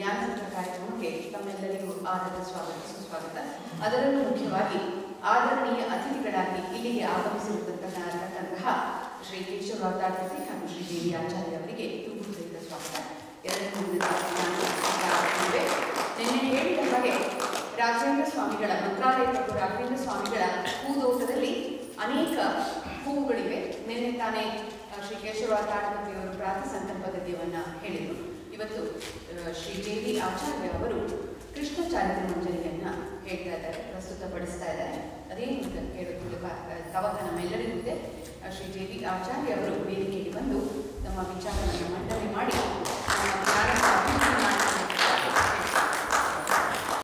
ಜ್ಞಾನಸಂದ್ರ ಕಾರ್ಯಕ್ರಮಕ್ಕೆ ತಮ್ಮೆಲ್ಲರಿಗೂ ಆದರದ ಸ್ವಾಗತ ಸುಸ್ವಾಗತ ಅದರಲ್ಲೂ ಮುಖ್ಯವಾಗಿ ಆದರಣೀಯ ಅತಿಥಿಗಳಾಗಿ ಇಲ್ಲಿಗೆ ಆಗಮಿಸಿರುವಂತಹ ಶ್ರೀ ಕೇಶವರಾವ್ ಹಾಗೂ ಶ್ರೀ ದೇವಿ ಆಚಾರ್ಯ ಅವರಿಗೆ ತುಂಬುತ್ತಿದ್ದ ಸ್ವಾಗತ ಎರಡನೇ ದಿನದ ನಿನ್ನೆ ಹೇಳಿದ ಹಾಗೆ ರಾಘವೇಂದ್ರ ಸ್ವಾಮಿಗಳ ಮಂತ್ರಾಲಯ ಮತ್ತು ರಾಘವೇಂದ್ರ ಸ್ವಾಮಿಗಳ ಹೂದೋಟದಲ್ಲಿ ಅನೇಕ ಹೂವುಗಳಿವೆ ನಿನ್ನೆ ತಾನೇ ಆ, ಶ್ರೀ ಕೇಶವ ತಾಟಪತಿಯವರು ಪ್ರಾತಿ ಸಂಕಲ್ಪ ಗದ್ಯವನ್ನ ಹೇಳಿದರು ಇವತ್ತು ಆ, ಶ್ರೀ ಜೆ ವಿ ಆಚಾರ್ಯ ಅವರು ಕೃಷ್ಣ ಚಾರಿತ್ರ ಮಂಜರಿಯನ್ನ ಹೇಳ್ತಾ ಇದ್ದಾರೆ ಪ್ರಸ್ತುತಪಡಿಸ್ತಾ ಇದ್ದಾರೆ ಅದೇನು ಅಂತ ಕೇಳೋದು ತವಾಗ ನಮ್ಮೆಲ್ಲರಿಗೂ ಇದೆ ಆ, ಶ್ರೀ ಜೆ ವಿ ಆಚಾರ್ಯ ಅವರು ವೇದಿಕೆಗೆ ಬಂದು ತಮ್ಮ ವಿಚಾರವನ್ನು ಮಂಡನೆ ಮಾಡಿ ನಮ್ಮ ಜ್ಞಾನ